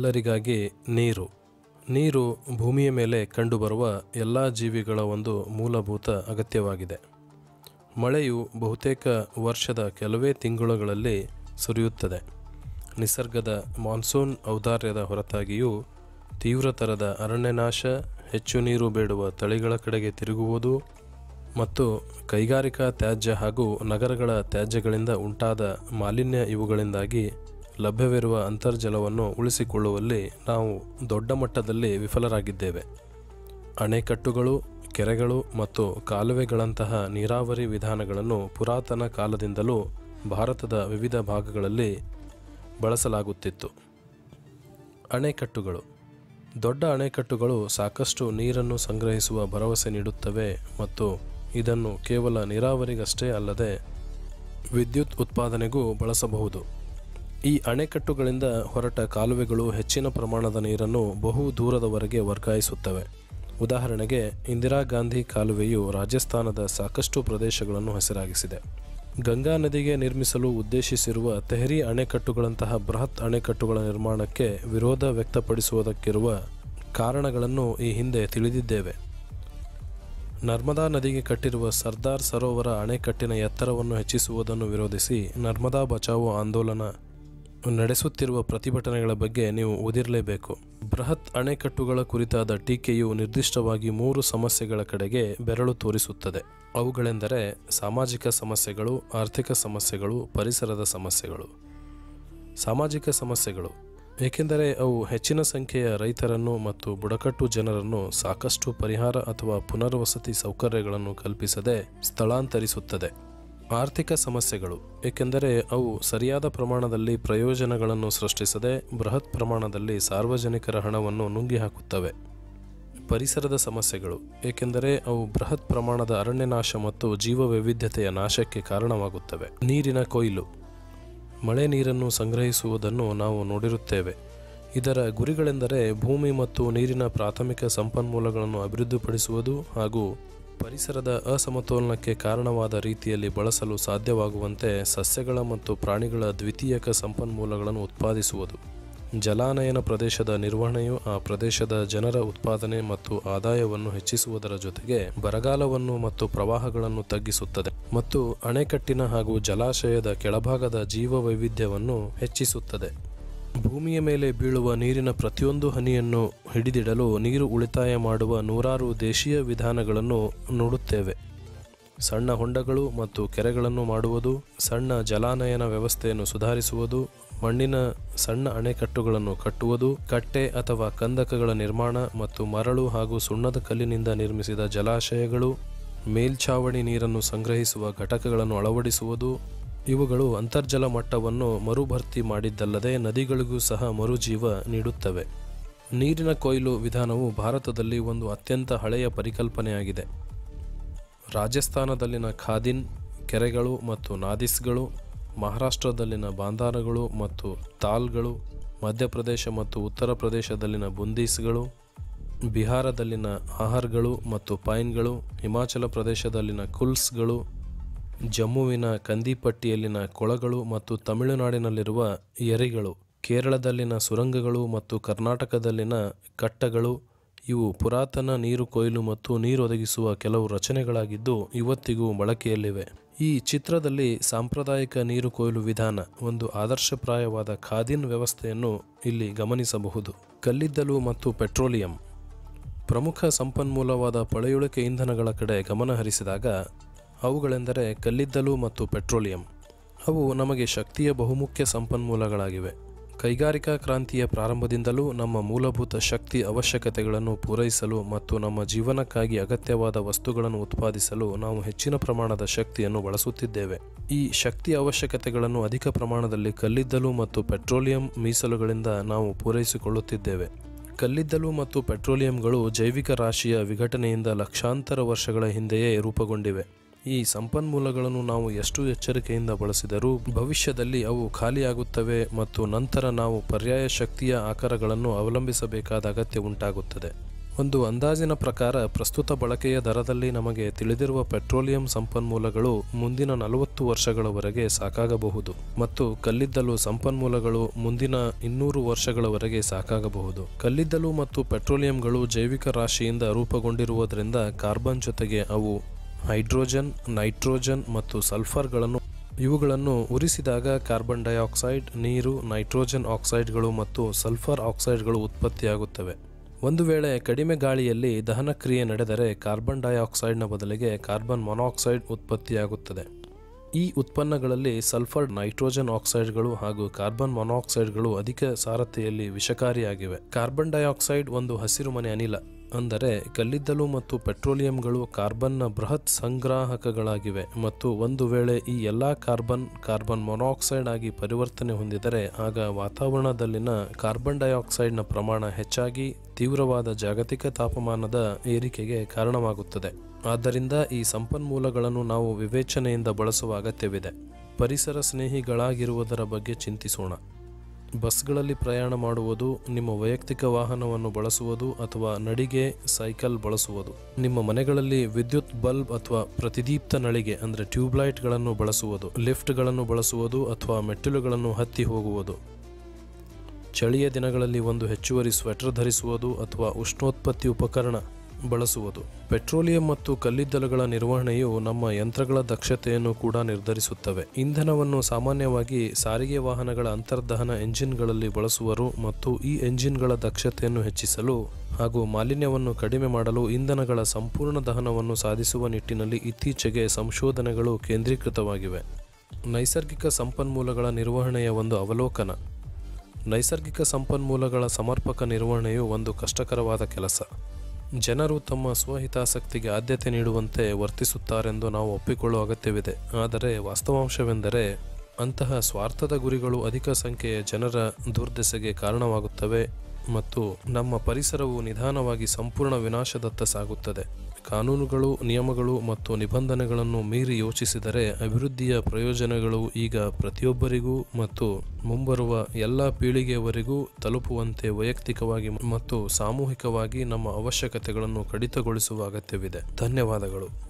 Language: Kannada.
ಎಲ್ಲರಿಗಾಗಿ ನೀರು ನೀರು ಭೂಮಿಯ ಮೇಲೆ ಕಂಡುಬರುವ ಎಲ್ಲ ಜೀವಿಗಳ ಒಂದು ಮೂಲಭೂತ ಅಗತ್ಯವಾಗಿದೆ ಮಳೆಯು ಬಹುತೇಕ ವರ್ಷದ ಕೆಲವೇ ತಿಂಗಳುಗಳಲ್ಲಿ ಸುರಿಯುತ್ತದೆ ನಿಸರ್ಗದ ಮಾನ್ಸೂನ್ ಔದಾರ್ಯದ ಹೊರತಾಗಿಯೂ ತೀವ್ರತರದ ಅರಣ್ಯನಾಶ ಹೆಚ್ಚು ನೀರು ಬೇಡುವ ತಳಿಗಳ ಕಡೆಗೆ ತಿರುಗುವುದು ಮತ್ತು ಕೈಗಾರಿಕಾ ತ್ಯಾಜ್ಯ ಹಾಗೂ ನಗರಗಳ ತ್ಯಾಜ್ಯಗಳಿಂದ ಉಂಟಾದ ಮಾಲಿನ್ಯ ಇವುಗಳಿಂದಾಗಿ ಲಭ್ಯವಿರುವ ಅಂತರ್ಜಲವನ್ನು ಉಳಿಸಿಕೊಳ್ಳುವಲ್ಲಿ ನಾವು ದೊಡ್ಡ ಮಟ್ಟದಲ್ಲಿ ವಿಫಲರಾಗಿದ್ದೇವೆ ಅಣೆಕಟ್ಟುಗಳು ಕೆರೆಗಳು ಮತ್ತು ಕಾಲುವೆಗಳಂತಹ ನೀರಾವರಿ ವಿಧಾನಗಳನ್ನು ಪುರಾತನ ಕಾಲದಿಂದಲೂ ಭಾರತದ ವಿವಿಧ ಭಾಗಗಳಲ್ಲಿ ಬಳಸಲಾಗುತ್ತಿತ್ತು ಅಣೆಕಟ್ಟುಗಳು ದೊಡ್ಡ ಅಣೆಕಟ್ಟುಗಳು ಸಾಕಷ್ಟು ನೀರನ್ನು ಸಂಗ್ರಹಿಸುವ ಭರವಸೆ ನೀಡುತ್ತವೆ ಮತ್ತು ಇದನ್ನು ಕೇವಲ ನೀರಾವರಿಗಷ್ಟೇ ಅಲ್ಲದೆ ವಿದ್ಯುತ್ ಉತ್ಪಾದನೆಗೂ ಬಳಸಬಹುದು ಈ ಅಣೆಕಟ್ಟುಗಳಿಂದ ಹೊರಟ ಕಾಲುವೆಗಳು ಹೆಚ್ಚಿನ ಪ್ರಮಾಣದ ನೀರನ್ನು ಬಹು ದೂರದವರೆಗೆ ವರ್ಗಾಯಿಸುತ್ತವೆ ಉದಾಹರಣೆಗೆ ಇಂದಿರಾ ಗಾಂಧಿ ಕಾಲುವೆಯು ರಾಜಸ್ಥಾನದ ಸಾಕಷ್ಟು ಪ್ರದೇಶಗಳನ್ನು ಹಸಿರಾಗಿಸಿದೆ ಗಂಗಾ ನದಿಗೆ ನಿರ್ಮಿಸಲು ಉದ್ದೇಶಿಸಿರುವ ತೆಹರಿ ಅಣೆಕಟ್ಟುಗಳಂತಹ ಬೃಹತ್ ಅಣೆಕಟ್ಟುಗಳ ನಿರ್ಮಾಣಕ್ಕೆ ವಿರೋಧ ವ್ಯಕ್ತಪಡಿಸುವುದಕ್ಕಿರುವ ಕಾರಣಗಳನ್ನು ಈ ಹಿಂದೆ ತಿಳಿದಿದ್ದೇವೆ ನರ್ಮದಾ ನದಿಗೆ ಕಟ್ಟಿರುವ ಸರ್ದಾರ್ ಸರೋವರ ಅಣೆಕಟ್ಟಿನ ಎತ್ತರವನ್ನು ಹೆಚ್ಚಿಸುವುದನ್ನು ವಿರೋಧಿಸಿ ನರ್ಮದಾ ಬಚಾವೋ ಆಂದೋಲನ ನಡೆಸುತ್ತಿರುವ ಪ್ರತಿಭಟನೆಗಳ ಬಗ್ಗೆ ನೀವು ಓದಿರಲೇಬೇಕು ಬೃಹತ್ ಅಣೆಕಟ್ಟುಗಳ ಕುರಿತಾದ ಟೀಕೆಯು ನಿರ್ದಿಷ್ಟವಾಗಿ ಮೂರು ಸಮಸ್ಯೆಗಳ ಕಡೆಗೆ ಬೆರಳು ತೋರಿಸುತ್ತದೆ ಅವುಗಳೆಂದರೆ ಸಾಮಾಜಿಕ ಸಮಸ್ಯೆಗಳು ಆರ್ಥಿಕ ಸಮಸ್ಯೆಗಳು ಪರಿಸರದ ಸಮಸ್ಯೆಗಳು ಸಾಮಾಜಿಕ ಸಮಸ್ಯೆಗಳು ಏಕೆಂದರೆ ಅವು ಹೆಚ್ಚಿನ ಸಂಖ್ಯೆಯ ರೈತರನ್ನು ಮತ್ತು ಬುಡಕಟ್ಟು ಜನರನ್ನು ಸಾಕಷ್ಟು ಪರಿಹಾರ ಅಥವಾ ಪುನರ್ವಸತಿ ಸೌಕರ್ಯಗಳನ್ನು ಕಲ್ಪಿಸದೆ ಸ್ಥಳಾಂತರಿಸುತ್ತದೆ ಆರ್ಥಿಕ ಸಮಸ್ಯೆಗಳು ಏಕೆಂದರೆ ಅವು ಸರಿಯಾದ ಪ್ರಮಾಣದಲ್ಲಿ ಪ್ರಯೋಜನಗಳನ್ನು ಸೃಷ್ಟಿಸದೆ ಬೃಹತ್ ಪ್ರಮಾಣದಲ್ಲಿ ಸಾರ್ವಜನಿಕರ ಹಣವನ್ನು ನುಂಗಿ ಹಾಕುತ್ತವೆ ಪರಿಸರದ ಸಮಸ್ಯೆಗಳು ಏಕೆಂದರೆ ಅವು ಬೃಹತ್ ಪ್ರಮಾಣದ ಅರಣ್ಯನಾಶ ಮತ್ತು ಜೀವ ವೈವಿಧ್ಯತೆಯ ನಾಶಕ್ಕೆ ಕಾರಣವಾಗುತ್ತವೆ ನೀರಿನ ಕೊಯ್ಲು ಮಳೆ ನೀರನ್ನು ಸಂಗ್ರಹಿಸುವುದನ್ನು ನಾವು ನೋಡಿರುತ್ತೇವೆ ಇದರ ಗುರಿಗಳೆಂದರೆ ಭೂಮಿ ಮತ್ತು ನೀರಿನ ಪ್ರಾಥಮಿಕ ಸಂಪನ್ಮೂಲಗಳನ್ನು ಅಭಿವೃದ್ಧಿಪಡಿಸುವುದು ಹಾಗೂ ಪರಿಸರದ ಅಸಮತೋಲನಕ್ಕೆ ಕಾರಣವಾದ ರೀತಿಯಲ್ಲಿ ಬಳಸಲು ಸಾಧ್ಯವಾಗುವಂತೆ ಸಸ್ಯಗಳ ಮತ್ತು ಪ್ರಾಣಿಗಳ ದ್ವಿತೀಯಕ ಸಂಪನ್ಮೂಲಗಳನ್ನು ಉತ್ಪಾದಿಸುವುದು ಜಲಾನಯನ ಪ್ರದೇಶದ ನಿರ್ವಹಣೆಯು ಆ ಪ್ರದೇಶದ ಜನರ ಉತ್ಪಾದನೆ ಮತ್ತು ಆದಾಯವನ್ನು ಹೆಚ್ಚಿಸುವುದರ ಜೊತೆಗೆ ಬರಗಾಲವನ್ನು ಮತ್ತು ಪ್ರವಾಹಗಳನ್ನು ತಗ್ಗಿಸುತ್ತದೆ ಮತ್ತು ಅಣೆಕಟ್ಟಿನ ಹಾಗೂ ಜಲಾಶಯದ ಕೆಳಭಾಗದ ಜೀವ ವೈವಿಧ್ಯವನ್ನು ಹೆಚ್ಚಿಸುತ್ತದೆ ಭೂಮಿಯ ಮೇಲೆ ಬೀಳುವ ನೀರಿನ ಪ್ರತಿಯೊಂದು ಹನಿಯನ್ನು ಹಿಡಿದಿಡಲು ನೀರು ಉಳಿತಾಯ ಮಾಡುವ ನೂರಾರು ದೇಶೀಯ ವಿಧಾನಗಳನ್ನು ನೋಡುತ್ತೇವೆ ಸಣ್ಣ ಹೊಂಡಗಳು ಮತ್ತು ಕೆರೆಗಳನ್ನು ಮಾಡುವುದು ಸಣ್ಣ ಜಲಾನಯನ ವ್ಯವಸ್ಥೆಯನ್ನು ಸುಧಾರಿಸುವುದು ಮಣ್ಣಿನ ಸಣ್ಣ ಅಣೆಕಟ್ಟುಗಳನ್ನು ಕಟ್ಟುವುದು ಕಟ್ಟೆ ಅಥವಾ ಕಂದಕಗಳ ನಿರ್ಮಾಣ ಮತ್ತು ಮರಳು ಹಾಗೂ ಸುಣ್ಣದ ಕಲ್ಲಿನಿಂದ ನಿರ್ಮಿಸಿದ ಜಲಾಶಯಗಳು ಮೇಲ್ಛಾವಣಿ ನೀರನ್ನು ಸಂಗ್ರಹಿಸುವ ಘಟಕಗಳನ್ನು ಅಳವಡಿಸುವುದು ಇವುಗಳು ಅಂತರ್ಜಲ ಮಟ್ಟವನ್ನು ಮರುಭರ್ತಿ ಮಾಡಿದ್ದಲ್ಲದೆ ನದಿಗಳಿಗೂ ಸಹ ಮರುಜೀವ ನೀಡುತ್ತವೆ ನೀರಿನ ಕೊಯ್ಲು ವಿಧಾನವು ಭಾರತದಲ್ಲಿ ಒಂದು ಅತ್ಯಂತ ಹಳೆಯ ಪರಿಕಲ್ಪನೆಯಾಗಿದೆ ರಾಜಸ್ಥಾನದಲ್ಲಿನ ಖಾದಿನ್ ಕೆರೆಗಳು ಮತ್ತು ನಾದಿಸ್ಗಳು ಮಹಾರಾಷ್ಟ್ರದಲ್ಲಿನ ಬಾಂದಾರಗಳು ಮತ್ತು ತಾಲ್ಗಳು ಮಧ್ಯಪ್ರದೇಶ ಮತ್ತು ಉತ್ತರ ಪ್ರದೇಶದಲ್ಲಿನ ಬುಂದೀಸ್ಗಳು ಬಿಹಾರದಲ್ಲಿನ ಆಹಾರ್ಗಳು ಮತ್ತು ಪೈನ್ಗಳು ಹಿಮಾಚಲ ಪ್ರದೇಶದಲ್ಲಿನ ಕುಲ್ಸ್ಗಳು ಜಮ್ಮುವಿನ ಕಂದಿಪಟ್ಟಿಯಲ್ಲಿನ ಕೊಳಗಳು ಮತ್ತು ತಮಿಳುನಾಡಿನಲ್ಲಿರುವ ಎರಿಗಳು ಕೇರಳದಲ್ಲಿನ ಸುರಂಗಗಳು ಮತ್ತು ಕರ್ನಾಟಕದಲ್ಲಿನ ಕಟ್ಟಗಳು ಇವು ಪುರಾತನ ನೀರು ಕೊಯ್ಲು ಮತ್ತು ನೀರು ಒದಗಿಸುವ ಕೆಲವು ರಚನೆಗಳಾಗಿದ್ದು ಇವತ್ತಿಗೂ ಬಳಕೆಯಲ್ಲಿವೆ ಈ ಚಿತ್ರದಲ್ಲಿ ಸಾಂಪ್ರದಾಯಿಕ ನೀರು ಕೊಯ್ಲು ವಿಧಾನ ಒಂದು ಆದರ್ಶಪ್ರಾಯವಾದ ಖಾದಿನ್ ವ್ಯವಸ್ಥೆಯನ್ನು ಇಲ್ಲಿ ಗಮನಿಸಬಹುದು ಕಲ್ಲಿದ್ದಲು ಮತ್ತು ಪೆಟ್ರೋಲಿಯಂ ಪ್ರಮುಖ ಸಂಪನ್ಮೂಲವಾದ ಪಳೆಯುಳಿಕೆ ಇಂಧನಗಳ ಕಡೆ ಗಮನ ಹರಿಸಿದಾಗ ಅವುಗಳೆಂದರೆ ಕಲ್ಲಿದ್ದಲು ಮತ್ತು ಪೆಟ್ರೋಲಿಯಂ ಅವು ನಮಗೆ ಶಕ್ತಿಯ ಬಹುಮುಖ್ಯ ಸಂಪನ್ಮೂಲಗಳಾಗಿವೆ ಕೈಗಾರಿಕಾ ಕ್ರಾಂತಿಯ ಪ್ರಾರಂಭದಿಂದಲೂ ನಮ್ಮ ಮೂಲಭೂತ ಶಕ್ತಿ ಅವಶ್ಯಕತೆಗಳನ್ನು ಪೂರೈಸಲು ಮತ್ತು ನಮ್ಮ ಜೀವನಕ್ಕಾಗಿ ಅಗತ್ಯವಾದ ವಸ್ತುಗಳನ್ನು ಉತ್ಪಾದಿಸಲು ನಾವು ಹೆಚ್ಚಿನ ಪ್ರಮಾಣದ ಶಕ್ತಿಯನ್ನು ಬಳಸುತ್ತಿದ್ದೇವೆ ಈ ಶಕ್ತಿ ಅವಶ್ಯಕತೆಗಳನ್ನು ಅಧಿಕ ಪ್ರಮಾಣದಲ್ಲಿ ಕಲ್ಲಿದ್ದಲು ಮತ್ತು ಪೆಟ್ರೋಲಿಯಂ ಮೀಸಲುಗಳಿಂದ ನಾವು ಪೂರೈಸಿಕೊಳ್ಳುತ್ತಿದ್ದೇವೆ ಕಲ್ಲಿದ್ದಲು ಮತ್ತು ಪೆಟ್ರೋಲಿಯಂಗಳು ಜೈವಿಕ ರಾಶಿಯ ವಿಘಟನೆಯಿಂದ ಲಕ್ಷಾಂತರ ವರ್ಷಗಳ ಹಿಂದೆಯೇ ರೂಪುಗೊಂಡಿವೆ ಈ ಸಂಪನ್ಮೂಲಗಳನ್ನು ನಾವು ಎಷ್ಟು ಎಚ್ಚರಿಕೆಯಿಂದ ಬಳಸಿದರೂ ಭವಿಷ್ಯದಲ್ಲಿ ಅವು ಖಾಲಿಯಾಗುತ್ತವೆ ಮತ್ತು ನಂತರ ನಾವು ಪರ್ಯಾಯ ಶಕ್ತಿಯ ಆಕಾರಗಳನ್ನು ಅವಲಂಬಿಸಬೇಕಾದ ಅಗತ್ಯ ಉಂಟಾಗುತ್ತದೆ ಒಂದು ಅಂದಾಜಿನ ಪ್ರಕಾರ ಪ್ರಸ್ತುತ ಬಳಕೆಯ ದರದಲ್ಲಿ ನಮಗೆ ತಿಳಿದಿರುವ ಪೆಟ್ರೋಲಿಯಂ ಸಂಪನ್ಮೂಲಗಳು ಮುಂದಿನ ನಲವತ್ತು ವರ್ಷಗಳವರೆಗೆ ಸಾಕಾಗಬಹುದು ಮತ್ತು ಕಲ್ಲಿದ್ದಲು ಸಂಪನ್ಮೂಲಗಳು ಮುಂದಿನ ಇನ್ನೂರು ವರ್ಷಗಳವರೆಗೆ ಸಾಕಾಗಬಹುದು ಕಲ್ಲಿದ್ದಲು ಮತ್ತು ಪೆಟ್ರೋಲಿಯಂಗಳು ಜೈವಿಕ ರಾಶಿಯಿಂದ ರೂಪುಗೊಂಡಿರುವುದರಿಂದ ಕಾರ್ಬನ್ ಜೊತೆಗೆ ಅವು ಹೈಡ್ರೋಜನ್ ನೈಟ್ರೋಜನ್ ಮತ್ತು ಸಲ್ಫರ್ಗಳನ್ನು ಇವುಗಳನ್ನು ಉರಿಸಿದಾಗ ಕಾರ್ಬನ್ ಡೈಆಕ್ಸೈಡ್ ನೀರು ನೈಟ್ರೋಜನ್ ಆಕ್ಸೈಡ್ಗಳು ಮತ್ತು ಸಲ್ಫರ್ ಆಕ್ಸೈಡ್ಗಳು ಉತ್ಪತ್ತಿಯಾಗುತ್ತವೆ ಒಂದು ವೇಳೆ ಕಡಿಮೆ ಗಾಳಿಯಲ್ಲಿ ದಹನ ಕ್ರಿಯೆ ನಡೆದರೆ ಕಾರ್ಬನ್ ಡೈಆಕ್ಸೈಡ್ನ ಬದಲಿಗೆ ಕಾರ್ಬನ್ ಮೊನಾಕ್ಸೈಡ್ ಉತ್ಪತ್ತಿಯಾಗುತ್ತದೆ ಈ ಉತ್ಪನ್ನಗಳಲ್ಲಿ ಸಲ್ಫರ್ ನೈಟ್ರೋಜನ್ ಆಕ್ಸೈಡ್ಗಳು ಹಾಗೂ ಕಾರ್ಬನ್ ಮೊನಾಕ್ಸೈಡ್ಗಳು ಅಧಿಕ ಸಾರತೆಯಲ್ಲಿ ವಿಷಕಾರಿಯಾಗಿವೆ ಕಾರ್ಬನ್ ಡೈಆಕ್ಸೈಡ್ ಒಂದು ಹಸಿರುಮನೆ ಅನಿಲ ಅಂದರೆ ಕಲ್ಲಿದ್ದಲು ಮತ್ತು ಪೆಟ್ರೋಲಿಯಂಗಳು ಕಾರ್ಬನ್ನ ಬೃಹತ್ ಸಂಗ್ರಾಹಕಗಳಾಗಿವೆ ಮತ್ತು ಒಂದು ವೇಳೆ ಈ ಎಲ್ಲಾ ಕಾರ್ಬನ್ ಕಾರ್ಬನ್ ಮೊನಾಕ್ಸೈಡ್ ಆಗಿ ಪರಿವರ್ತನೆ ಹೊಂದಿದರೆ ಆಗ ವಾತಾವರಣದಲ್ಲಿನ ಕಾರ್ಬನ್ ಡೈಆಕ್ಸೈಡ್ನ ಪ್ರಮಾಣ ಹೆಚ್ಚಾಗಿ ತೀವ್ರವಾದ ಜಾಗತಿಕ ತಾಪಮಾನದ ಏರಿಕೆಗೆ ಕಾರಣವಾಗುತ್ತದೆ ಆದ್ದರಿಂದ ಈ ಸಂಪನ್ಮೂಲಗಳನ್ನು ನಾವು ವಿವೇಚನೆಯಿಂದ ಬಳಸುವ ಅಗತ್ಯವಿದೆ ಪರಿಸರ ಸ್ನೇಹಿಗಳಾಗಿರುವುದರ ಬಗ್ಗೆ ಚಿಂತಿಸೋಣ ಬಸ್ಗಳಲ್ಲಿ ಪ್ರಯಾಣ ಮಾಡುವುದು ನಿಮ್ಮ ವೈಯಕ್ತಿಕ ವಾಹನವನ್ನು ಬಳಸುವುದು ಅಥವಾ ನಡಿಗೆ ಸೈಕಲ್ ಬಳಸುವುದು ನಿಮ್ಮ ಮನೆಗಳಲ್ಲಿ ವಿದ್ಯುತ್ ಬಲ್ಬ್ ಅಥವಾ ಪ್ರತಿದೀಪ್ತ ನಳಿಗೆ ಅಂದರೆ ಟ್ಯೂಬ್ಲೈಟ್ಗಳನ್ನು ಬಳಸುವುದು ಲಿಫ್ಟ್ಗಳನ್ನು ಬಳಸುವುದು ಅಥವಾ ಮೆಟ್ಟಿಲುಗಳನ್ನು ಹತ್ತಿ ಹೋಗುವುದು ಚಳಿಯ ದಿನಗಳಲ್ಲಿ ಒಂದು ಹೆಚ್ಚುವರಿ ಸ್ವೆಟರ್ ಧರಿಸುವುದು ಅಥವಾ ಉಷ್ಣೋತ್ಪತ್ತಿ ಉಪಕರಣ ಬಳಸುವುದು ಪೆಟ್ರೋಲಿಯಂ ಮತ್ತು ಕಲ್ಲಿದ್ದಲುಗಳ ನಿರ್ವಹಣೆಯು ನಮ್ಮ ಯಂತ್ರಗಳ ದಕ್ಷತೆಯನ್ನು ಕೂಡ ನಿರ್ಧರಿಸುತ್ತವೆ ಇಂಧನವನ್ನು ಸಾಮಾನ್ಯವಾಗಿ ಸಾರಿಗೆ ವಾಹನಗಳ ಅಂತರ್ದಹನ ಎಂಜಿನ್ಗಳಲ್ಲಿ ಬಳಸುವರು ಮತ್ತು ಈ ಎಂಜಿನ್ಗಳ ದಕ್ಷತೆಯನ್ನು ಹೆಚ್ಚಿಸಲು ಹಾಗೂ ಮಾಲಿನ್ಯವನ್ನು ಕಡಿಮೆ ಮಾಡಲು ಇಂಧನಗಳ ಸಂಪೂರ್ಣ ದಹನವನ್ನು ಸಾಧಿಸುವ ನಿಟ್ಟಿನಲ್ಲಿ ಇತ್ತೀಚೆಗೆ ಸಂಶೋಧನೆಗಳು ಕೇಂದ್ರೀಕೃತವಾಗಿವೆ ನೈಸರ್ಗಿಕ ಸಂಪನ್ಮೂಲಗಳ ನಿರ್ವಹಣೆಯ ಒಂದು ಅವಲೋಕನ ನೈಸರ್ಗಿಕ ಸಂಪನ್ಮೂಲಗಳ ಸಮರ್ಪಕ ನಿರ್ವಹಣೆಯು ಒಂದು ಕಷ್ಟಕರವಾದ ಕೆಲಸ ಜನರು ತಮ್ಮ ಸ್ವಹಿತಾಸಕ್ತಿಗೆ ಆದ್ಯತೆ ನೀಡುವಂತೆ ವರ್ತಿಸುತ್ತಾರೆಂದು ನಾವು ಒಪ್ಪಿಕೊಳ್ಳುವ ಅಗತ್ಯವಿದೆ ಆದರೆ ವಾಸ್ತವಾಂಶವೆಂದರೆ ಅಂತಹ ಸ್ವಾರ್ಥದ ಗುರಿಗಳು ಅಧಿಕ ಸಂಖ್ಯೆಯ ಜನರ ದುರ್ದೆಸೆಗೆ ಕಾರಣವಾಗುತ್ತವೆ ಮತ್ತು ನಮ್ಮ ಪರಿಸರವು ನಿಧಾನವಾಗಿ ಸಂಪೂರ್ಣ ವಿನಾಶದತ್ತ ಸಾಗುತ್ತದೆ ಕಾನೂನುಗಳು ನಿಯಮಗಳು ಮತ್ತು ನಿಬಂಧನೆಗಳನ್ನು ಮೀರಿ ಯೋಚಿಸಿದರೆ ಅಭಿವೃದ್ಧಿಯ ಪ್ರಯೋಜನಗಳು ಈಗ ಪ್ರತಿಯೊಬ್ಬರಿಗೂ ಮತ್ತು ಮುಂಬರುವ ಎಲ್ಲ ಪೀಳಿಗೆಯವರೆಗೂ ತಲುಪುವಂತೆ ವೈಯಕ್ತಿಕವಾಗಿ ಮತ್ತು ಸಾಮೂಹಿಕವಾಗಿ ನಮ್ಮ ಅವಶ್ಯಕತೆಗಳನ್ನು ಕಡಿತಗೊಳಿಸುವ ಅಗತ್ಯವಿದೆ ಧನ್ಯವಾದಗಳು